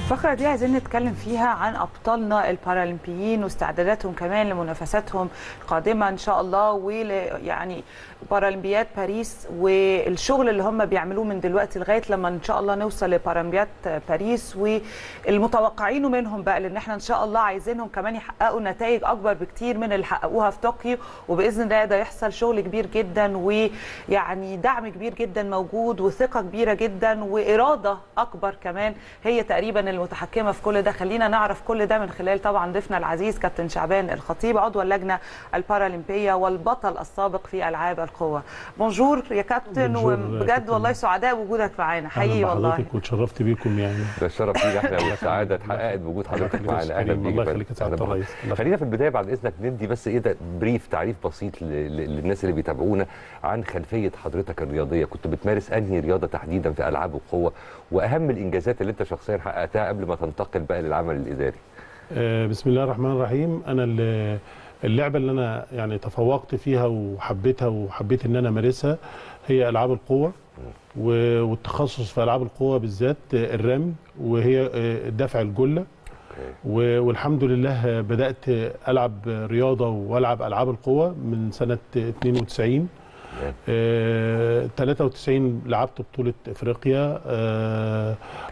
الفقرة دي عايزين نتكلم فيها عن أبطالنا البارالمبيين واستعداداتهم كمان لمنافساتهم القادمة إن شاء الله ول يعني بارالمبياد باريس والشغل اللي هم بيعملوه من دلوقتي لغاية لما إن شاء الله نوصل لبارالمبياد باريس والمتوقعينه منهم بقى لأن احنا إن شاء الله عايزينهم كمان يحققوا نتائج أكبر بكتير من اللي حققوها في طوكيو وبإذن الله ده يحصل شغل كبير جدا ويعني دعم كبير جدا موجود وثقة كبيرة جدا وإرادة أكبر كمان هي تقريبا المتحكمه في كل ده خلينا نعرف كل ده من خلال طبعا ضيفنا العزيز كابتن شعبان الخطيب عضو اللجنه البارالمبيه والبطل السابق في العاب القوه بونجور يا كابتن بونجور يا وبجد كابتن. والله سعداء بوجودك معانا حقيقي أهلاً والله بحضرتك واتشرفت بيكم يعني ده الشرف لينا احنا والسعاده اتحققت بوجود حضرتك يخليك يا معانا أستاذ اهلا كريم. بيك الله يا يخليك يا فندم. سعادة أهلاً الرئيس. بحضرتك. خلينا في البدايه بعد اذنك ندي بس ايه ده بريف تعريف بسيط ل- ل- للناس اللي بيتابعونا عن خلفيه حضرتك الرياضيه كنت بتمارس انهي رياضه تحديدا في العاب القوه واهم الانجازات اللي انت شخصيا حققتها قبل ما تنتقل بقى للعمل الاداري آه، بسم الله الرحمن الرحيم انا ال- اللعبه اللي انا يعني تفوقت فيها وحبيتها وحبيت ان انا امارسها هي العاب القوه و- والتخصص في العاب القوه بالذات آه، الرمي وهي آه، دفع الجله اوكي و- والحمد لله بدات العب رياضه والعب العاب القوه من سنه 92 تمام. آه، 93 لعبت بطولة افريقيا آه،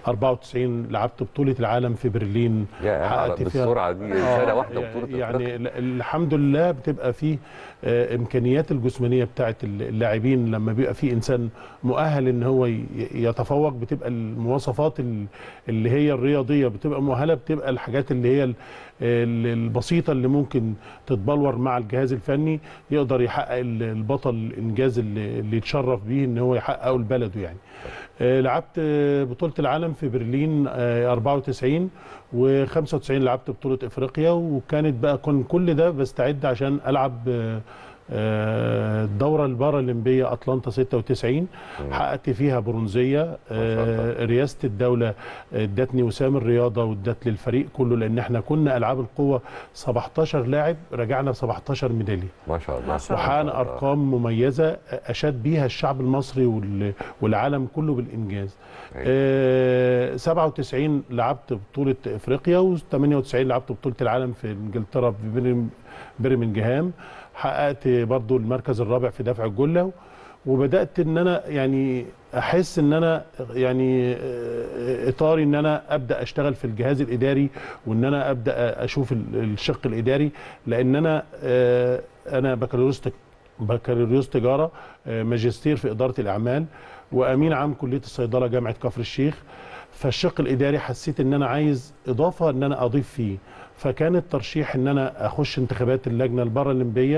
94 لعبت بطولة العالم في برلين يا حققت فيها- بالسرعه دي آه، سنه واحده بطوله يعني أفريقيا. ال- الحمد لله بتبقى فيه آه، امكانيات الجسمانيه بتاعت اللاعبين لما بيبقى فيه انسان مؤهل ان هو ي- يتفوق بتبقى المواصفات ال- اللي هي الرياضيه بتبقى مؤهله بتبقى الحاجات اللي هي ال- ال- البسيطه اللي ممكن تتبلور مع الجهاز الفني يقدر يحقق ال- البطل الانجاز اللي اللي يتشرف بيه ان هو يحققه لبلده يعني آه، لعبت آه، بطولة العالم في برلين آه، 94 و95 لعبت بطولة افريقيا وكانت بقى كن كل ده بستعد عشان العب آه، آه، الدورة البارالمبية أتلانتا 96 حققت فيها برونزية ما شاء الله. آه، رئاسة الدولة ادتني وسام الرياضة وادت للفريق كله لأن احنا كنا ألعاب القوة 17 لاعب رجعنا ب 17 ميدالية ما شاء الله ما شاء الله. وحققنا ارقام مميزه اشاد بيها الشعب المصري وال- والعالم كله بالانجاز أيوة. آه 97 لعبت بطوله افريقيا و98 لعبت بطوله العالم في انجلترا في برم- برمنجهام حققت برضو المركز الرابع في دفع الجله وبدات ان انا يعني احس ان انا يعني آه، اطاري ان انا ابدا اشتغل في الجهاز الاداري وان انا ابدا اشوف ال- الشق الاداري لان انا آه، انا بكالوريوس تك- بكالوريوس تجاره آه، ماجستير في اداره الاعمال وامين عام كليه الصيدله جامعه كفر الشيخ فالشق الاداري حسيت ان انا عايز اضافه ان انا اضيف فيه فكان الترشيح ان انا اخش انتخابات اللجنه البارالمبيه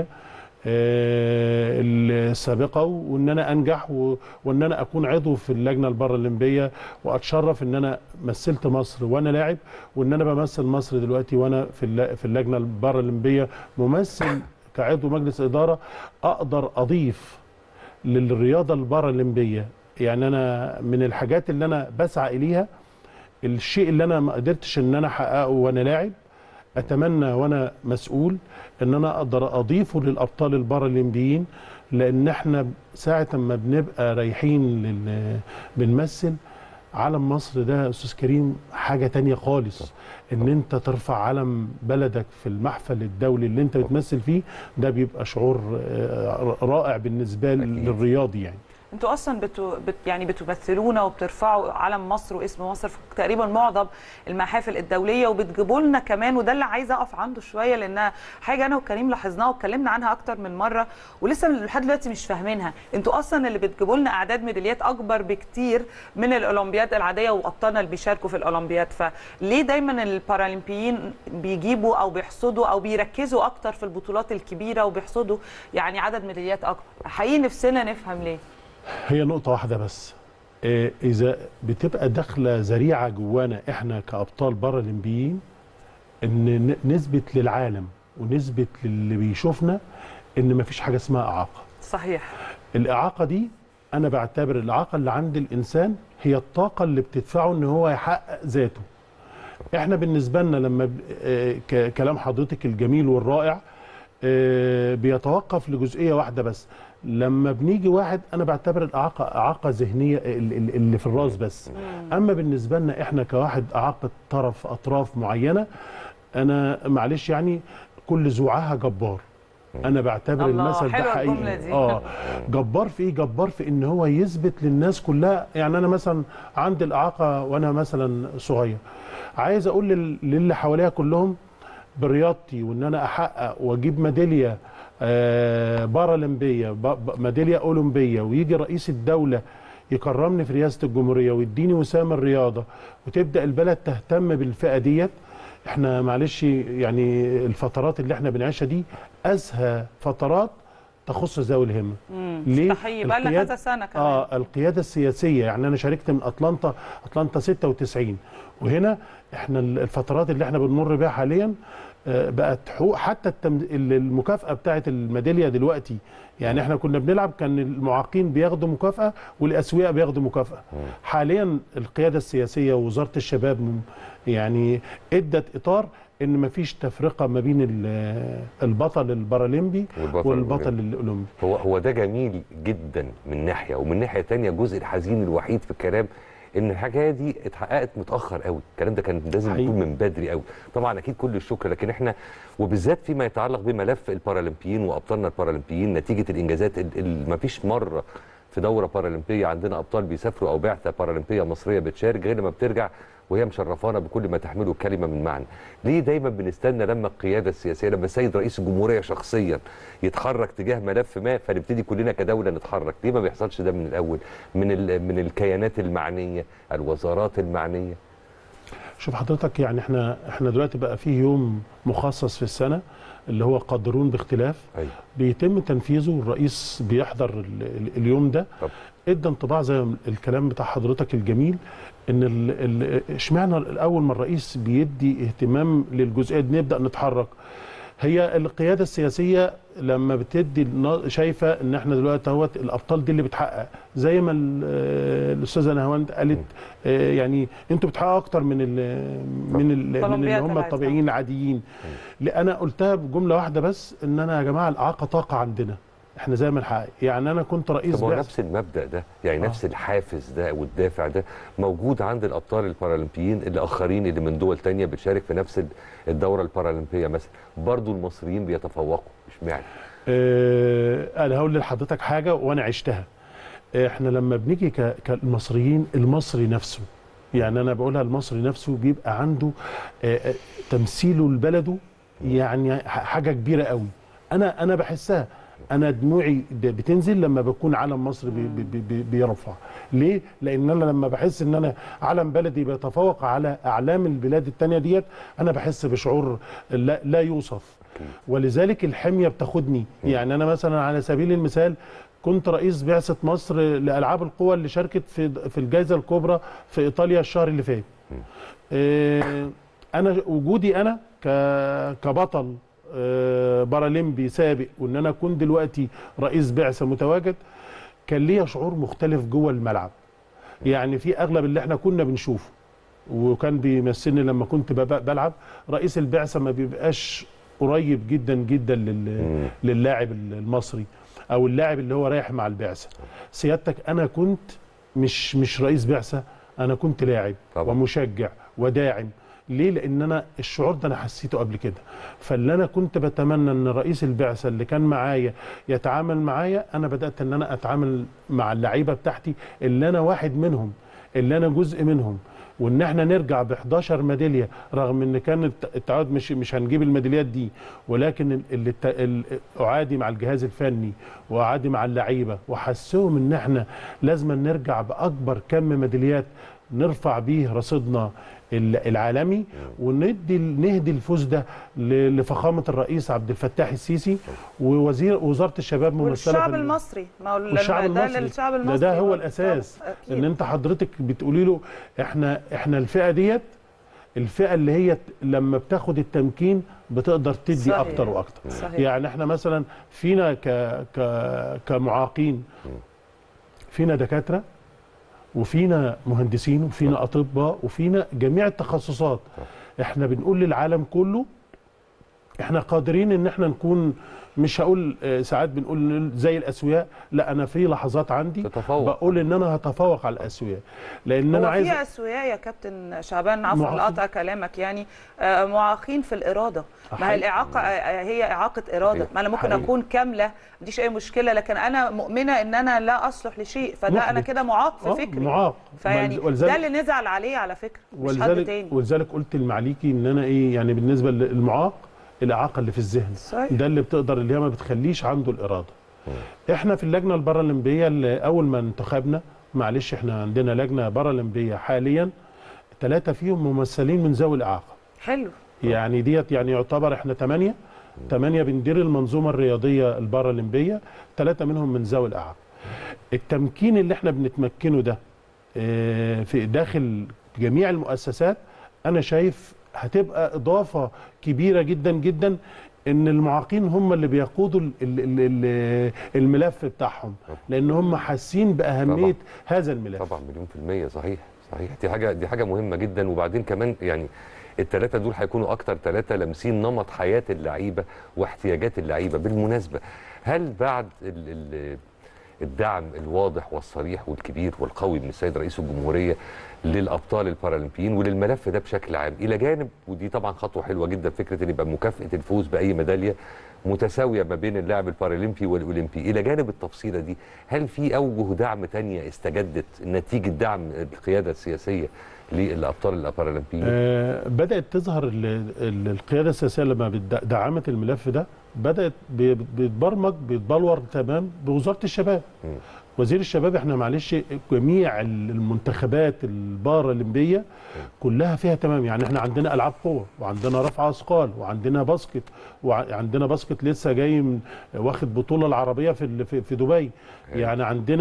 آه، السابقه وان انا انجح و- وان انا اكون عضو في اللجنه البارالمبيه واتشرف ان انا مثلت مصر وانا لاعب وان انا بمثل مصر دلوقتي وانا في الل- في اللجنه البارالمبيه ممثل كعضو مجلس اداره اقدر اضيف للرياضه البارالمبيه يعني انا من الحاجات اللي انا بسعى اليها الشيء اللي انا ما قدرتش ان انا احققه وانا لاعب اتمنى وانا مسؤول ان انا اقدر اضيفه للابطال البارالمبيين لان احنا ساعه ما بنبقى رايحين لل... بنمثل علم مصر ده يا استاذ كريم حاجه تانية خالص ان انت ترفع علم بلدك في المحفل الدولي اللي انت بتمثل فيه ده بيبقى شعور آه، رائع بالنسبه أكيد. للرياضي يعني انتوا اصلا بتو بت يعني بتمثلونا وبترفعوا علم مصر واسم مصر في تقريبا معظم المحافل الدوليه وبتجيبوا لنا كمان وده اللي عايزه اقف عنده شويه لانها حاجه انا وكريم لاحظناها واتكلمنا عنها اكتر من مره ولسه لحد دلوقتي مش فاهمينها انتوا اصلا اللي بتجيبوا لنا اعداد ميداليات اكبر بكتير من الاولمبياد العاديه وابطالنا اللي بيشاركوا في الاولمبياد فليه دايما البارالمبيين بيجيبوا او بيحصدوا او بيركزوا اكتر في البطولات الكبيره وبيحصدوا يعني عدد ميداليات اكبر حقيقي نفسنا نفهم ليه هي نقطة واحدة بس آه، إذا بتبقى داخلة ذريعة جوانا إحنا كأبطال بارالمبيين إن ن- نثبت للعالم ونثبت للي بيشوفنا إن مفيش حاجة اسمها إعاقة. صحيح الإعاقة دي أنا بعتبر الإعاقة اللي عند الإنسان هي الطاقة اللي بتدفعه إن هو يحقق ذاته. إحنا بالنسبة لنا لما ب- آه، ك- كلام حضرتك الجميل والرائع آه، بيتوقف لجزئية واحدة بس لما بنيجي واحد انا بعتبر الاعاقه اعاقه ذهنيه ال- ال- اللي في الراس بس اما بالنسبه لنا احنا كواحد اعاقه طرف اطراف معينه انا معلش يعني كل ذوعها جبار انا بعتبر الله، المثل ده حلوة حقيقي الجملة دي. اه جبار في ايه جبار في ان هو يثبت للناس كلها يعني انا مثلا عندي الاعاقه وانا مثلا صغير عايز اقول لل- للي حواليا كلهم برياضتي وان انا احقق واجيب ميداليه آه بارالمبيه ب- ب- ميداليه اولمبيه ويجي رئيس الدوله يكرمني في رئاسه الجمهوريه ويديني وسام الرياضه وتبدا البلد تهتم بالفئه ديت احنا معلش يعني الفترات اللي احنا بنعيشها دي ازهى فترات تخص ذوي الهمه ليه؟ تحيي بقى لنا القيادة- كذا سنه كمان اه القياده السياسيه يعني انا شاركت من اتلانتا اتلانتا 96 وهنا احنا ال- الفترات اللي احنا بنمر بيها حاليا آه، بقت حقوق حتى التم... ال- المكافاه بتاعه الميداليه دلوقتي يعني احنا كنا بنلعب كان المعاقين بياخدوا مكافاه والاسوياء بياخدوا مكافاه حاليا القياده السياسيه ووزاره الشباب م- يعني ادت اطار ان مفيش تفرقه ما بين ال- البطل البارالمبي والبطل والبطل الاولمبي هو هو ده جميل جدا من ناحيه ومن ناحيه تانية الجزء الحزين الوحيد في الكلام ان الحاجه دي اتحققت متاخر قوي الكلام ده كان لازم حقيقي. يكون من بدري قوي طبعا اكيد كل الشكر لكن احنا وبالذات فيما يتعلق بملف البارالمبيين وابطالنا البارالمبيين نتيجه الانجازات ما فيش مره في دوره بارالمبيه عندنا ابطال بيسافروا او بعثه بارالمبيه مصريه بتشارك غير لما بترجع وهي مشرفانا بكل ما تحمله الكلمه من معنى. ليه دايما بنستنى لما القياده السياسيه لما السيد رئيس الجمهوريه شخصيا يتحرك تجاه ملف ما فنبتدي كلنا كدوله نتحرك، ليه ما بيحصلش ده من الاول؟ من ال- من الكيانات المعنيه، الوزارات المعنيه. شوف حضرتك يعني احنا احنا دلوقتي بقى فيه يوم مخصص في السنه اللي هو قادرون باختلاف ايوه بيتم تنفيذه الرئيس بيحضر ال- ال- اليوم ده طب. ادى انطباع زي الكلام بتاع حضرتك الجميل ان ال- ال- اشمعنى الاول ما الرئيس بيدي اهتمام للجزئيه دي نبدا نتحرك هي القياده السياسيه لما بتدي النا- شايفه ان احنا دلوقتي اهوت الابطال دي اللي بتحقق زي ما ال- آه، الاستاذه نهاوند قالت آه، يعني انتوا بتحققوا اكتر من ال من ال من اللي طلبيات هم العادة. الطبيعيين العاديين لا انا قلتها بجمله واحده بس ان انا يا جماعه الاعاقه طاقه عندنا احنا زي ما نحقق يعني انا كنت رئيس طب هو بعثة نفس المبدا ده يعني آه. نفس الحافز ده والدافع ده موجود عند الابطال البارالمبيين الاخرين اللي من دول تانية بتشارك في نفس ال- الدوره البارالمبيه مثلا برضو المصريين بيتفوقوا اشمعنى آه، انا هقول لحضرتك حاجه وانا عشتها احنا لما بنيجي ك- كالمصريين المصري نفسه يعني انا بقولها المصري نفسه بيبقى عنده آه، آه، تمثيله لبلده يعني ح- حاجه كبيره قوي انا انا بحسها انا دموعي د- بتنزل لما بكون علم مصر بي بي بي بيرفع ليه لان انا لما بحس ان انا علم بلدي بيتفوق على اعلام البلاد التانية ديت انا بحس بشعور لا, لا يوصف ولذلك الحميه بتاخدني يعني انا مثلا على سبيل المثال كنت رئيس بعثه مصر لالعاب القوى اللي شاركت في في الجائزه الكبرى في ايطاليا الشهر اللي فات آه، انا وجودي انا ك- كبطل آه، بارالمبي سابق وان انا اكون دلوقتي رئيس بعثه متواجد كان ليا شعور مختلف جوه الملعب يعني في اغلب اللي احنا كنا بنشوفه وكان بيمثلني لما كنت بب- بلعب رئيس البعثه ما بيبقاش قريب جدا جدا لل... مم. للاعب المصري او اللاعب اللي هو رايح مع البعثه سيادتك انا كنت مش مش رئيس بعثه انا كنت لاعب طبعا. ومشجع وداعم ليه لان انا الشعور ده انا حسيته قبل كده فاللي انا كنت بتمنى ان رئيس البعثه اللي كان معايا يتعامل معايا انا بدات ان انا اتعامل مع اللعيبه بتاعتي اللي انا واحد منهم اللي انا جزء منهم وان احنا نرجع ب 11 ميداليه رغم ان كان الت- التعاقد مش مش هنجيب الميداليات دي ولكن اللي الت- ال- اعادي مع الجهاز الفني واعادي مع اللعيبه وحسهم ان احنا لازم نرجع باكبر كم ميداليات نرفع بيه رصيدنا ال- العالمي وندي نهدي الفوز ده ل- لفخامه الرئيس عبد الفتاح السيسي ووزير وزاره الشباب ممثله والشعب في ال- المصري ما هو والشعب ده المصري للشعب ده, المصري ده هو برضه. الاساس أكيد. ان انت حضرتك بتقولي له احنا احنا الفئه ديت الفئه اللي هي ت- لما بتاخد التمكين بتقدر تدي صحيح. اكتر واكتر صحيح. يعني احنا مثلا فينا ك ك كمعاقين فينا دكاتره وفينا مهندسين وفينا اطباء وفينا جميع التخصصات احنا بنقول للعالم كله احنا قادرين ان احنا نكون مش هقول آه، ساعات بنقول زي الاسوياء لا انا في لحظات عندي تتفوق. بقول ان انا هتفوق على الاسوياء لان هو انا عايز في اسوياء يا كابتن شعبان عفوا معاقين. لقطع كلامك يعني آه، معاقين في الاراده ما هي حقيقي. الاعاقه آه، هي اعاقه اراده حقيقي. ما انا ممكن حقيقي. اكون كامله ما عنديش اي مشكله لكن انا مؤمنه ان انا لا اصلح لشيء فده انا محبط. كده معاق في آه، فكري معاق فيعني ولذلك- ده اللي نزعل عليه على فكره مش حد ولذلك تاني ولذلك قلت المعليكي ان انا ايه يعني بالنسبه للمعاق الاعاقه اللي في الذهن صحيح. ده اللي بتقدر اللي هي ما بتخليش عنده الاراده احنا في اللجنه البارالمبيه اللي اول ما انتخبنا معلش احنا عندنا لجنه بارالمبيه حاليا ثلاثه فيهم ممثلين من ذوي الاعاقه حلو يعني ديت يعني يعتبر احنا ثمانيه ثمانيه بندير المنظومه الرياضيه البارالمبيه ثلاثه منهم من ذوي الاعاقه التمكين اللي احنا بنتمكنه ده آه، في داخل جميع المؤسسات انا شايف هتبقى اضافه كبيره جدا جدا ان المعاقين هم اللي بيقودوا ال- ال- ال- ال- الملف بتاعهم لان هم حاسين باهميه طبعاً. هذا الملف طبعا مليون في المية صحيح صحيح دي حاجة دي حاجة مهمة جدا وبعدين كمان يعني الثلاثة دول هيكونوا أكتر ثلاثة لامسين نمط حياة اللعيبة واحتياجات اللعيبة بالمناسبة هل بعد ال ال الدعم الواضح والصريح والكبير والقوي من السيد رئيس الجمهورية للأبطال البارالمبيين وللملف ده بشكل عام إلى جانب ودي طبعا خطوة حلوة جدا فكرة إن يبقى مكافأة الفوز بأي ميدالية متساوية ما بين اللاعب البارالمبي والأولمبي إلى جانب التفصيلة دي هل في أوجه دعم تانية استجدت نتيجة دعم القيادة السياسية للأبطال البارالمبيين؟ آه، بدات تظهر ال- ال- القياده السياسيه لما بتد- دعمت الملف ده بدات بي- بيتبرمج بيتبلور تمام بوزاره الشباب مم. وزير الشباب احنا معلش جميع المنتخبات البارالمبيه كلها فيها تمام يعني احنا عندنا العاب قوه وعندنا رفع اثقال وعندنا باسكت وعندنا باسكت لسه جاي من واخد بطوله العربيه في ال- في في دبي يعني عندنا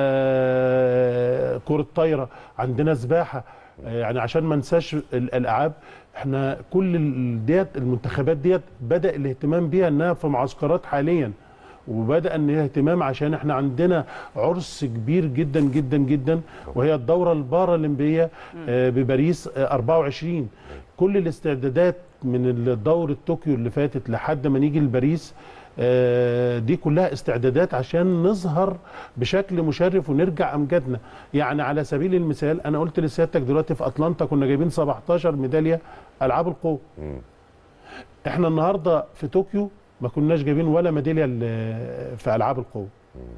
آه، كره طايره عندنا سباحه آه، يعني عشان ما ننساش ال- الالعاب احنا كل ال- ديت المنتخبات ديت بدا الاهتمام بيها انها في معسكرات حاليا وبدا ان هي اهتمام عشان احنا عندنا عرس كبير جدا جدا جدا وهي الدوره البارالمبيه آه، بباريس آه، 24 كل الاستعدادات من دوره طوكيو اللي فاتت لحد ما نيجي لباريس آه، دي كلها استعدادات عشان نظهر بشكل مشرف ونرجع امجادنا يعني على سبيل المثال انا قلت لسيادتك دلوقتي في اتلانتا كنا جايبين 17 ميداليه العاب القوه مم. احنا النهارده في طوكيو ما كناش جايبين ولا ميداليه ل- في العاب القوه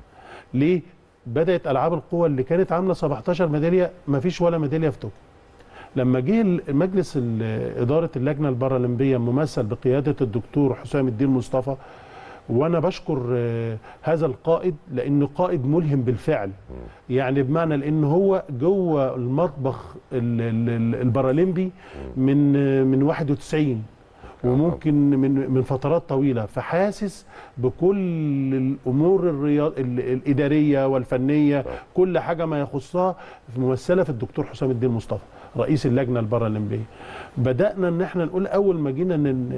ليه بدات العاب القوه اللي كانت عامله 17 ميداليه ما فيش ولا ميداليه في طوكيو لما جه ال- مجلس ال- اداره اللجنه البارالمبيه ممثل بقياده الدكتور حسام الدين مصطفى وانا بشكر آه، هذا القائد لانه قائد ملهم بالفعل يعني بمعنى لان هو جوه المطبخ ال- ال- ال- البارالمبي من آه، من 91 وممكن من من فترات طويله فحاسس بكل الامور الرياض ال- الاداريه والفنيه صح. كل حاجه ما يخصها ممثله في الدكتور حسام الدين مصطفى رئيس اللجنه البارالمبيه بدانا ان احنا نقول اول ما جينا ن-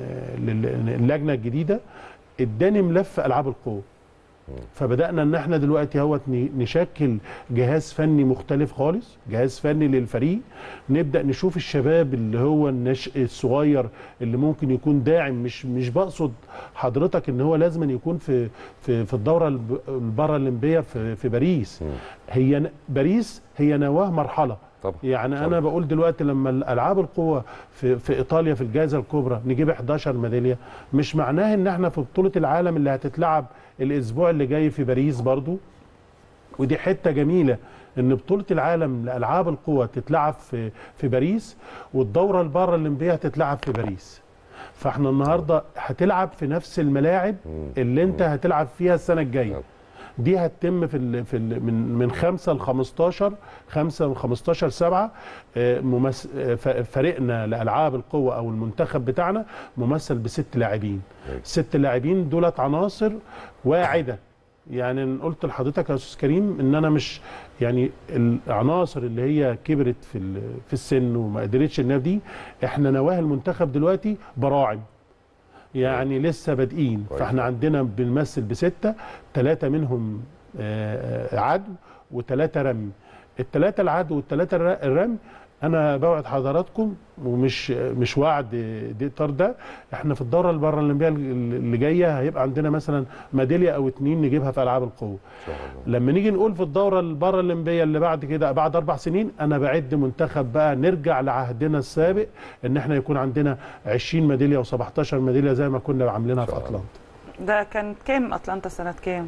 لل- اللجنه الجديده اداني ملف العاب القوه فبدانا ان احنا دلوقتي اهوت ن- نشكل جهاز فني مختلف خالص جهاز فني للفريق نبدا نشوف الشباب اللي هو النشء الصغير اللي ممكن يكون داعم مش مش بقصد حضرتك ان هو لازم يكون في في في الدوره الب- البارالمبيه في في باريس مم. هي ن- باريس هي نواه مرحله طبعا يعني طبعا. انا بقول دلوقتي لما الالعاب القوه في في ايطاليا في الجائزه الكبرى نجيب 11 ميداليه مش معناه ان احنا في بطوله العالم اللي هتتلعب الاسبوع اللي جاي في باريس برضو ودي حته جميله ان بطوله العالم لالعاب القوى تتلعب في في باريس والدوره البارالمبيه هتتلعب في باريس فاحنا النهارده هتلعب في نفس الملاعب مم. اللي انت هتلعب فيها السنه الجايه طبعا. دي هتتم في ال في ال من من 5 ل 15 5 ل 15 7 آه، ممس آه، ف- فريقنا لالعاب القوه او المنتخب بتاعنا ممثل بست لاعبين أيوة. ست لاعبين دولت عناصر واعده يعني قلت لحضرتك يا استاذ كريم ان انا مش يعني العناصر اللي هي كبرت في ال- في السن وما قدرتش انها دي احنا نواه المنتخب دلوقتي براعم يعني لسه بادئين كويس. فاحنا عندنا بنمثل بسته ثلاثه منهم آه، آه، عدو وثلاثه رمي الثلاثه العدو والثلاثه الر- الرمي انا بوعد حضراتكم ومش مش وعد دي طار ده احنا في الدوره البارالمبيه اللي جايه هيبقى عندنا مثلا ميداليه او اتنين نجيبها في العاب القوه ان شاء الله لما نيجي نقول في الدوره البارالمبيه اللي بعد كده بعد اربع سنين انا بعد منتخب بقى نرجع لعهدنا السابق ان احنا يكون عندنا 20 ميداليه و17 ميداليه زي ما كنا عاملينها في شاء الله. اتلانتا ده كان كام اتلانتا سنه كام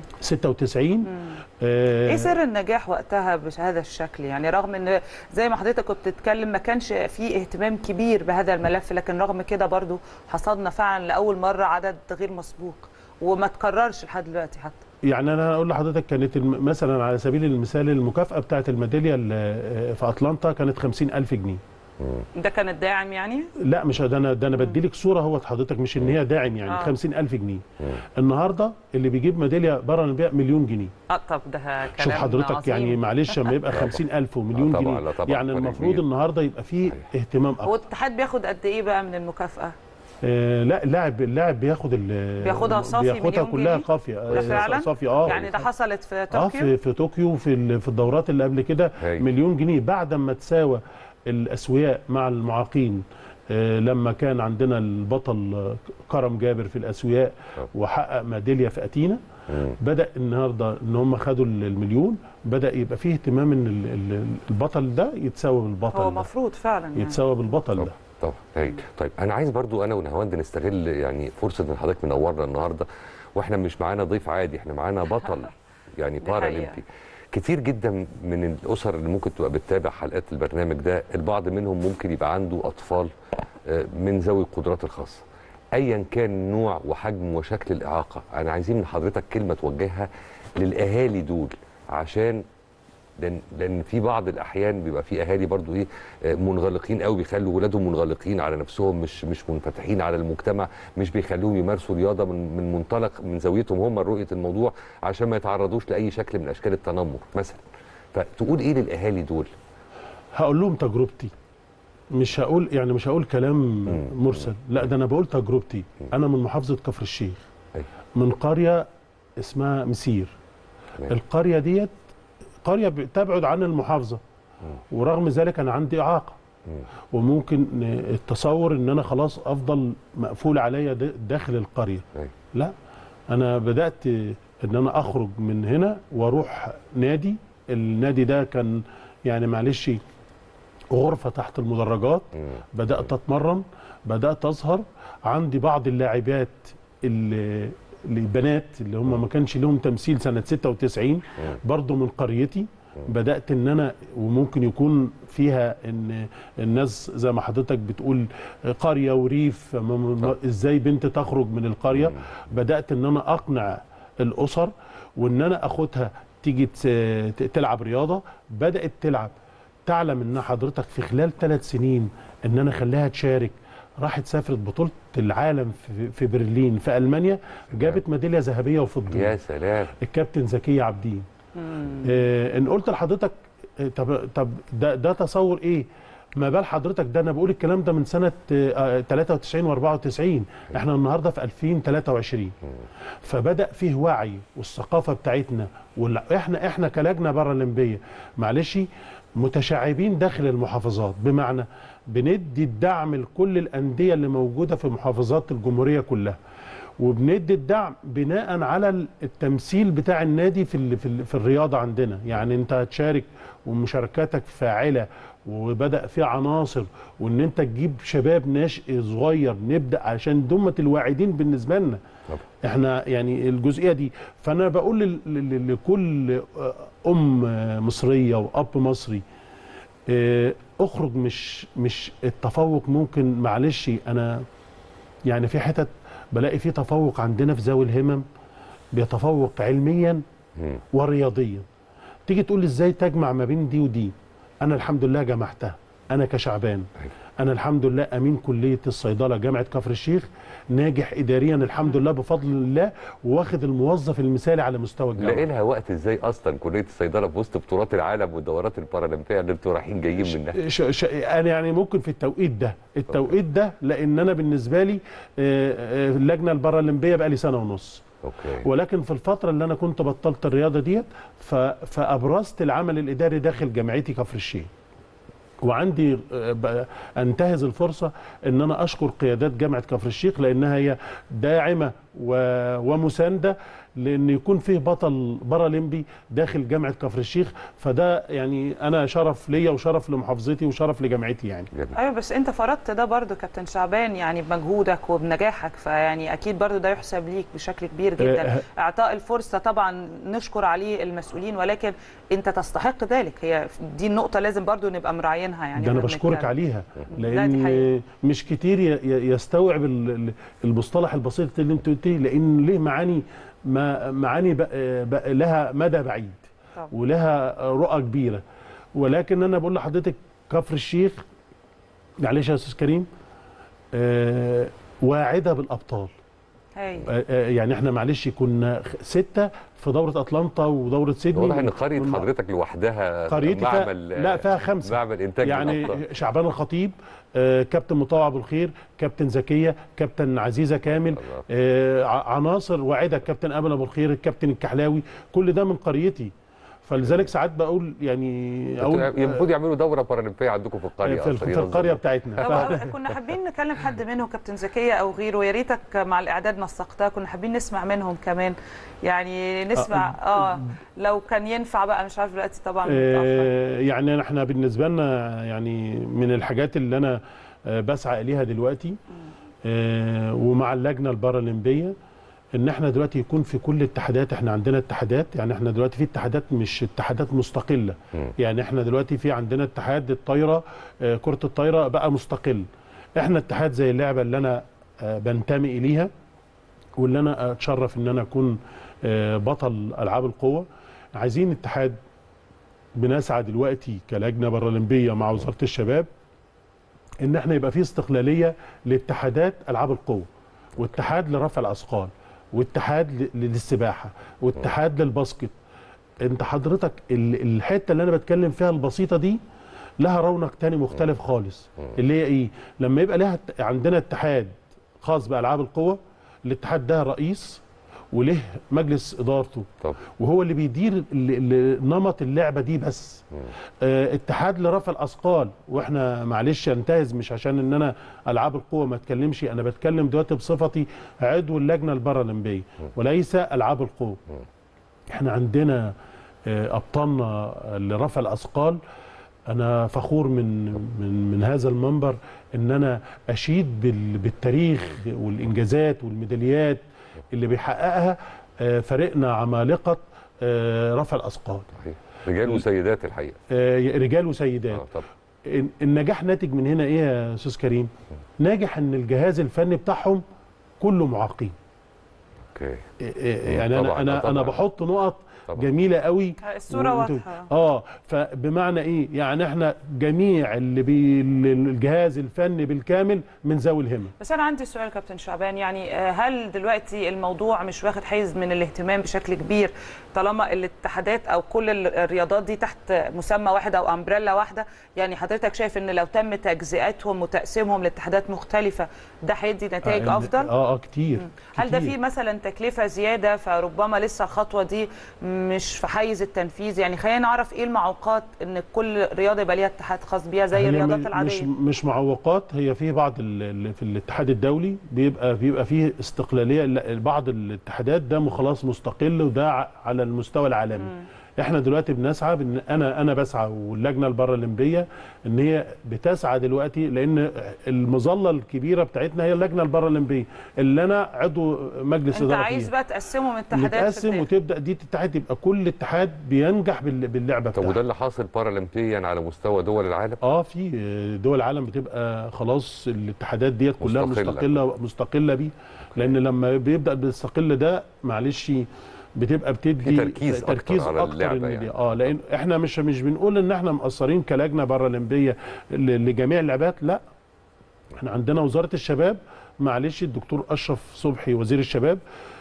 96 آه، ايه سر النجاح وقتها بهذا الشكل يعني رغم ان زي ما حضرتك كنت بتتكلم ما كانش في اهتمام كبير بهذا الملف لكن رغم كده برضو حصدنا فعلا لاول مره عدد غير مسبوق وما تكررش لحد دلوقتي حتى يعني انا هقول لحضرتك كانت الم- مثلا على سبيل المثال المكافاه بتاعه الميداليه اللي في اتلانتا كانت 50000 جنيه ده كان الداعم يعني لا مش ده انا ده انا بديلك صوره هو حضرتك مش ان هي داعم يعني آه. 50000 جنيه النهارده اللي بيجيب ميداليه بارالمبيه مليون جنيه اه طب ده كلام شوف حضرتك عظيم. يعني معلش لما يبقى 50000 ومليون آه طبعاً، جنيه لا طبعاً، يعني فرق المفروض كبير. النهارده يبقى فيه صحيح. اهتمام هو اكتر الاتحاد بياخد قد ايه بقى من المكافاه آه لا اللاعب اللاعب بياخد ال- بياخدها صافي بياخدها مليون كلها جنيه؟ قافيه ده آه، فعلا صافي اه يعني ده حصلت في اه طوكيو في في طوكيو في ال- في الدورات اللي قبل كده هاي. مليون جنيه بعد ما تساوى الاسوياء مع المعاقين آه، لما كان عندنا البطل آه، كرم جابر في الاسوياء طب. وحقق ميداليه في اتينا مم. بدا النهارده ان هم خدوا ال- المليون بدا يبقى فيه اهتمام ان ال- ال- البطل ده يتساوى هو بالبطل ده مفروض فعلا يعني. يتساوى بالبطل طب ده طب هايل طيب انا عايز برضو انا ونهاوند نستغل يعني فرصه ان حضرتك منورنا النهارده واحنا مش معانا ضيف عادي احنا معانا بطل يعني دي حقيقة. بارالمبي كتير جدا من الاسر اللي ممكن تبقى بتتابع حلقات البرنامج ده البعض منهم ممكن يبقى عنده اطفال آه، من ذوي القدرات الخاصه ايا كان نوع وحجم وشكل الاعاقه انا عايزين من حضرتك كلمه توجهها للاهالي دول عشان لان لان في بعض الاحيان بيبقى في اهالي برضو ايه آه، منغلقين قوي بيخلوا ولادهم منغلقين على نفسهم مش مش منفتحين على المجتمع مش بيخلوهم يمارسوا رياضه من من منطلق من زاويتهم هم رؤيه الموضوع عشان ما يتعرضوش لاي شكل من اشكال التنمر مثلا فتقول ايه للاهالي دول هقول لهم تجربتي مش هقول يعني مش هقول كلام مرسل لا ده انا بقول تجربتي انا من محافظه كفر الشيخ أيوة. من قريه اسمها مسير تمام. القريه ديت قريه بتبعد عن المحافظه ورغم ذلك انا عندي اعاقه مم. وممكن التصور ان انا خلاص افضل مقفول عليا د- داخل القريه أيوة. لا انا بدات ان انا اخرج من هنا واروح نادي النادي ده كان يعني معلش غرفه تحت المدرجات مم. بدات اتمرن بدات اظهر عندي بعض اللاعبات اللي البنات اللي هم ما كانش لهم تمثيل سنه 96 برضو من قريتي بدات ان انا وممكن يكون فيها ان الناس زي ما حضرتك بتقول قريه وريف م- م- ازاي بنت تخرج من القريه بدات ان انا اقنع الاسر وان انا اخدها تيجي ت- ت- تلعب رياضه بدات تلعب تعلم ان حضرتك في خلال ثلاث سنين ان انا اخليها تشارك راحت سافرت بطوله العالم في- في برلين في المانيا جابت ميداليه ذهبيه وفضيه يا سلام الكابتن زكيه عابدين آه ان قلت لحضرتك آه، طب طب ده ده تصور ايه ما بال حضرتك ده انا بقول الكلام ده من سنه آه، 93 و94 احنا النهارده في 2023 فبدا فيه وعي والثقافه بتاعتنا وال- احنا احنا كلجنه بارالمبيه معلش متشعبين داخل المحافظات بمعنى بندي الدعم لكل الانديه اللي موجوده في محافظات الجمهوريه كلها وبندي الدعم بناء على التمثيل بتاع النادي في ال- في, ال- في الرياضه عندنا يعني انت هتشارك ومشاركاتك فاعله وبدا في عناصر وان انت تجيب شباب ناشئ صغير نبدا عشان دمة الواعدين بالنسبه لنا طبعا. احنا يعني الجزئيه دي فانا بقول لل- لل- لكل ام مصريه واب مصري اه، اخرج مش مش التفوق ممكن معلش انا يعني في حتت بلاقي في تفوق عندنا في ذوي الهمم بيتفوق علميا مم. ورياضيا تيجي تقول لي ازاي تجمع ما بين دي ودي انا الحمد لله جمعتها انا كشعبان أيوة. انا الحمد لله امين كليه الصيدله جامعه كفر الشيخ ناجح اداريا الحمد لله بفضل الله واخد الموظف المثالي على مستوى الجامعه لاقي لها وقت ازاي اصلا كليه الصيدله في وسط بطولات العالم والدورات البارالمبيه اللي انتوا رايحين جايين منها ش... ش... انا يعني ممكن في التوقيت ده التوقيت ده لان انا بالنسبه لي آه، آه، اللجنه البارالمبيه بقى لي سنه ونص اوكي ولكن في الفتره اللي انا كنت بطلت الرياضه ديت ف... فابرزت العمل الاداري داخل جامعتي كفر الشيخ وعندي آه، ب- انتهز الفرصه ان انا اشكر قيادات جامعه كفر الشيخ لانها هي داعمه و- ومسانده لان يكون فيه بطل بارالمبي داخل جامعه كفر الشيخ فده يعني انا شرف ليا وشرف لمحافظتي وشرف لجامعتي يعني جميل. ايوه بس انت فرضت ده برضو كابتن شعبان يعني بمجهودك وبنجاحك فيعني اكيد برضو ده يحسب ليك بشكل كبير جدا آه، اعطاء الفرصه طبعا نشكر عليه المسؤولين ولكن انت تستحق ذلك هي دي النقطه لازم برضو نبقى مراعينها يعني ده انا واحنا بشكرك بنتكلم. عليها لا، دي لان حقيقة. مش كتير ي- ي- يستوعب ال- ال- المصطلح البسيط اللي انت قلتيه لان ليه معاني ما معاني بق- بق- لها مدى بعيد طبعا. ولها رؤى كبيره ولكن انا بقول لحضرتك كفر الشيخ معلش يا استاذ كريم آه، واعده بالابطال هاي آه، آه، يعني احنا معلش كنا خ- سته في دوره اتلانتا ودوره سيدني واضح ان قريه والم- حضرتك لوحدها قريتي فيها- معمل لا، فيها خمسة. معمل انتاج يعني للأبطال. شعبان الخطيب آه، كابتن مطوع ابو الخير كابتن زكيه كابتن عزيزه كامل الله. آه، ع- عناصر واعده كابتن امل ابو الخير الكابتن الكحلاوي كل ده من قريتي فلذلك ساعات بقول يعني اقول المفروض يعملوا دوره بارالمبيه عندكم في القريه في, أصلاً في ينظموا. القريه بتاعتنا طب ف- كنا حابين نكلم حد منهم كابتن زكيه او غيره يا ريتك مع الاعداد نسقتها كنا حابين نسمع منهم كمان يعني نسمع اه لو كان ينفع بقى مش عارف دلوقتي طبعا متاخر آه، يعني احنا بالنسبه لنا يعني من الحاجات اللي انا آه، بسعى اليها دلوقتي آه، ومع اللجنه البارالمبيه ان احنا دلوقتي يكون في كل الاتحادات احنا عندنا اتحادات يعني احنا دلوقتي في اتحادات مش اتحادات مستقله مم. يعني احنا دلوقتي في عندنا اتحاد الطايره آه، كره الطايره بقى مستقل احنا اتحاد زي اللعبه اللي انا آه، بنتمي اليها واللي انا اتشرف ان انا اكون آه، بطل العاب القوه عايزين اتحاد بنسعى دلوقتي كلجنه بارالمبيه مع وزاره الشباب ان احنا يبقى في استقلاليه لاتحادات العاب القوه واتحاد لرفع الاثقال واتحاد ل- للسباحه واتحاد للباسكت انت حضرتك ال- الحته اللي انا بتكلم فيها البسيطه دي لها رونق تاني مختلف خالص اللي هي ايه لما يبقى لها ات- عندنا اتحاد خاص بالعاب القوه الاتحاد ده رئيس وله مجلس ادارته طب وهو اللي بيدير ال- ال- نمط اللعبه دي بس آه، اتحاد لرفع الاثقال واحنا معلش انتهز مش عشان ان انا العاب القوه ما اتكلمش انا بتكلم دلوقتي بصفتي عضو اللجنه البارالمبيه وليس العاب القوه احنا عندنا آه، ابطالنا لرفع الاثقال انا فخور من من من هذا المنبر ان انا اشيد بال- بالتاريخ والانجازات والميداليات اللي بيحققها آه، فريقنا عمالقه آه، رفع الاثقال صحيح رجال وسيدات الحقيقه آه، رجال وسيدات اه طب ال- النجاح ناتج من هنا ايه يا استاذ كريم ناجح ان الجهاز الفني بتاعهم كله معاقين اوكي إيه إيه يعني انا طبعاً، انا طبعاً. انا بحط نقط طبعاً. جميله قوي الصوره وأنتوا- واضحه اه فبمعنى ايه يعني احنا جميع اللي بي الجهاز الفني بالكامل من ذوي الهمه بس انا عندي سؤال كابتن شعبان يعني آه، هل دلوقتي الموضوع مش واخد حيز من الاهتمام بشكل كبير طالما الاتحادات او كل ال- الرياضات دي تحت مسمى واحد او امبريلا واحده يعني حضرتك شايف ان لو تم تجزئتهم وتقسيمهم لاتحادات مختلفه ده هيدي نتائج آه، افضل اه اه كتير هل ده كتير. في مثلا تكلفه زياده فربما لسه الخطوه دي مش في حيز التنفيذ يعني خلينا نعرف ايه المعوقات ان كل رياضه يبقى ليها اتحاد خاص بيها زي هي الرياضات مش- العاديه مش مش معوقات هي في بعض ال- ال- في الاتحاد الدولي بيبقى بيبقى فيه استقلاليه لا، بعض الاتحادات ده خلاص مستقل وده ع- على المستوى العالمي احنا دلوقتي بنسعى بن انا انا بسعى واللجنه البارالمبيه ان هي بتسعى دلوقتي لان المظله الكبيره بتاعتنا هي اللجنه البارالمبيه اللي انا عضو مجلس انت اداره عايز فيها بقى تقسمهم اتحادات في نتقسم الداخل. وتبدا دي تتحد يبقى كل اتحاد بينجح بال- باللعبه طب بتاعته وده اللي حاصل بارالمبيا على مستوى دول العالم اه في دول العالم بتبقى خلاص الاتحادات ديت كلها مستقلة. مستقله مستقله بيه لان لما بيبدا بالمستقل ده معلش بتبقى بتدي في تركيز أكتر على اللعبة إن دي- يعني. اه لان احنا مش مش بنقول ان احنا مقصرين كلجنه بارالمبيه ل- لجميع اللعبات لا احنا عندنا وزاره الشباب معلش الدكتور اشرف صبحي وزير الشباب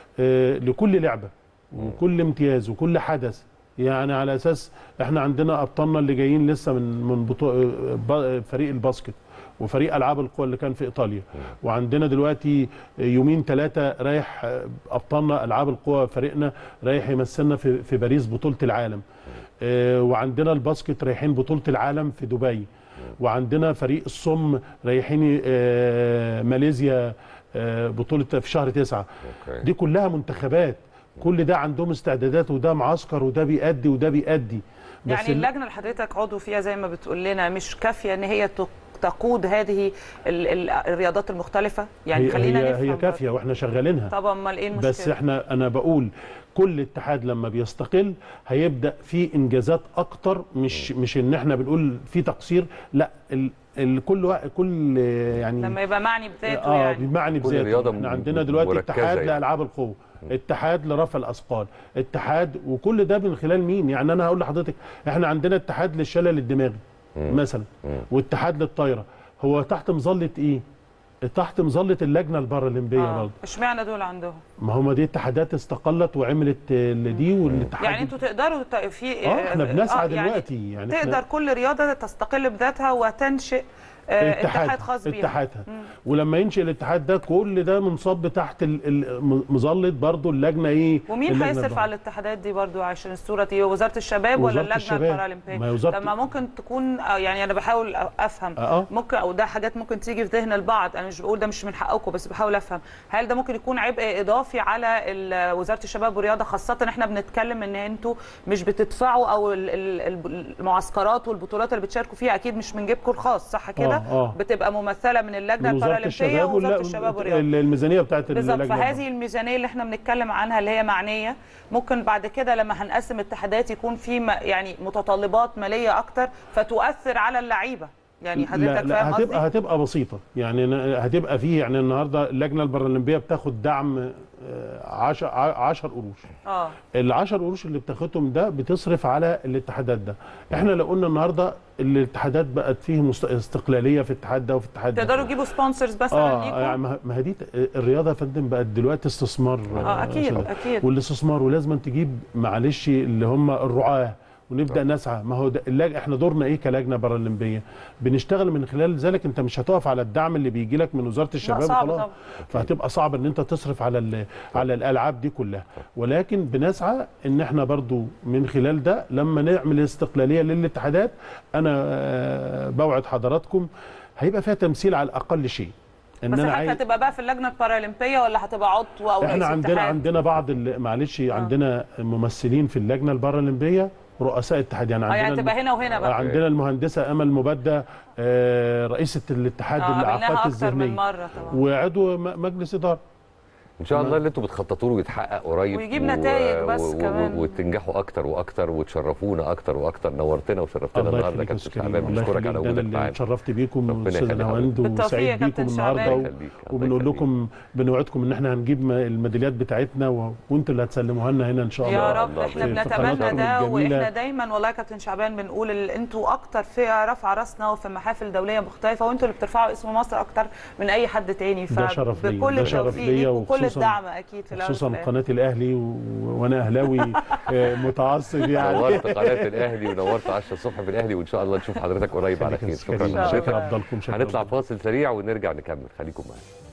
آه لكل لعبه وكل امتياز وكل حدث يعني على اساس احنا عندنا ابطالنا اللي جايين لسه من من بطو... ب- فريق الباسكت وفريق العاب القوى اللي كان في ايطاليا وعندنا دلوقتي يومين ثلاثه رايح ابطالنا العاب القوى فريقنا رايح يمثلنا في في باريس بطوله العالم آه، وعندنا الباسكت رايحين بطوله العالم في دبي وعندنا فريق الصم رايحين آه، ماليزيا آه، بطوله في شهر تسعة أوكي. دي كلها منتخبات كل ده عندهم استعدادات وده معسكر وده بيأدي وده بيأدي بس يعني ال- اللجنه اللي حضرتك عضو فيها زي ما بتقول لنا مش كافيه ان هي تق- تقود هذه ال- ال- الرياضات المختلفه يعني هي خلينا هي, نفهم هي كافيه واحنا شغالينها طب امال ايه المشكله بس احنا انا بقول كل اتحاد لما بيستقل هيبدا في انجازات اكتر مش مش ان احنا بنقول في تقصير لا ال ال كل وا- كل يعني لما يبقى معني بذاته اه يعني بمعنى كل بذاته رياضة احنا م- عندنا دلوقتي مركزة اتحاد يعني. لالعاب القوه اتحاد لرفع الاثقال اتحاد وكل ده من خلال مين يعني انا هقول لحضرتك احنا عندنا اتحاد للشلل الدماغي مثلا واتحاد للطايره هو تحت مظله ايه تحت مظله اللجنه البارالمبيه آه. برضه اشمعنى دول عندهم ما هم دي اتحادات استقلت وعملت ال- دي والاتحاد يعني انتوا تقدروا ت- في اه احنا بنسعى يعني دلوقتي يعني احنا- تقدر كل رياضه تستقل بذاتها وتنشئ آه، اتحاد خاص بيها اتحادها ولما ينشئ الاتحاد ده كل ده منصب تحت ال- ال- مظله برضه اللجنه ايه ومين اللجنة هيصرف البارالمبية. على الاتحادات دي برضو عشان الصوره دي وزاره الشباب ولا وزارة اللجنه الشباب. البارالمبيه ما هي وزارة- لما ممكن تكون آه، يعني انا بحاول افهم اه ممكن او ده حاجات ممكن تيجي في ذهن البعض انا مش بقول ده مش من حقكم بس بحاول افهم هل ده ممكن يكون عبء اضافي على ال- وزاره الشباب والرياضه خاصه احنا بنتكلم ان انتوا مش بتدفعوا او ال- ال- المعسكرات والبطولات اللي بتشاركوا فيها اكيد مش من جيبكم الخاص صح كده آه، آه. بتبقى ممثله من اللجنه من وزاره البارالمبيه الشباب ووزاره ولا- الشباب والرياضه ال- الميزانيه بتاعت بالظبط اللجنه فهذه الميزانيه اللي احنا بنتكلم عنها اللي هي معنيه ممكن بعد كده لما هنقسم اتحادات يكون في م- يعني متطلبات ماليه اكتر فتؤثر على اللعيبه يعني لا حضرتك لا فاهم هتبقى قصدي؟ هتبقى بسيطه يعني ن- هتبقى فيه يعني النهارده اللجنه البارالمبيه بتاخد دعم 10 10 قروش اه ال 10 قروش اللي بتاخدهم ده بتصرف على الاتحادات ده احنا لو قلنا النهارده الاتحادات بقت فيه مست- استقلاليه في الاتحاد ده وفي الاتحاد ده تقدروا تجيبوا سبونسرز مثلا اه ليكم يعني ما ما هي دي الرياضه يا فندم بقت دلوقتي استثمار اه اكيد سيدي. اكيد والاستثمار ولازم تجيب معلش اللي هم الرعاه ونبدا نسعى ما هو ده اللج... احنا دورنا ايه كلجنه بارالمبيه بنشتغل من خلال ذلك انت مش هتقف على الدعم اللي بيجي لك من وزاره الشباب صعب وخلاص طبعا. فهتبقى صعب ان انت تصرف على ال... على الالعاب دي كلها ولكن بنسعى ان احنا برضو من خلال ده لما نعمل استقلاليه للاتحادات انا آه، بوعد حضراتكم هيبقى فيها تمثيل على الاقل شيء ان بس انا حضرتك عايز هتبقى بقى في اللجنه البارالمبيه ولا هتبقى عضو او رئيس احنا عندنا اتحاد؟ عندنا بعض ال- معلش عندنا ممثلين في اللجنه البارالمبيه رؤساء اتحاد يعني اه عندنا يعني الم- تبقى هنا وهنا بقى عندنا المهندسه امل مبدة آه، رئيسه الاتحاد اه قابلناها الاعاقات اكتر من الذهنيه مره طبعا وعضو م- مجلس اداره ان شاء الله اللي انتوا بتخططوا له يتحقق قريب ويجيب نتائج بس و... كمان. و... وتنجحوا اكتر واكتر وتشرفونا اكتر واكتر نورتنا وشرفتنا الله النهارده يخليك يا كابتن أستاذ كريم. شعبان الله بنشكرك يخليك على ده أنا وجودك اللي معانا اتشرفت بيكم ربنا استاذ يخليك. نواند بالتوفيق يا وسعيد كابتن بيكم شعبان. النهارده الله و... يخليك. الله وبنقول يخليك. لكم بنوعدكم ان احنا هنجيب م- الميداليات بتاعتنا و... وانتوا اللي هتسلموها لنا هنا ان شاء الله يا رب الله احنا في بنتمنى قناتكم ده الجميلة. واحنا دايما والله يا كابتن شعبان بنقول ال- انتوا اكتر فئه رافعه راسنا وفي محافل دوليه مختلفه وانتوا اللي بترفعوا اسم مصر اكتر من اي حد تاني ده شرف ليا، بكل ده شرف التوفيق ليا ليك وكل وخصوصاً- الدعم اكيد في الأول خصوصا وفي الآخر. قناه الاهلي و... وانا اهلاوي آه، متعصب يعني نورت قناه الاهلي ونورت 10 الصبح في الاهلي وان شاء الله نشوف حضرتك قريب على خير شكرا شكرا لحضرتك افضلكم شكرا هنطلع فاصل سريع ونرجع نكمل خليكم معانا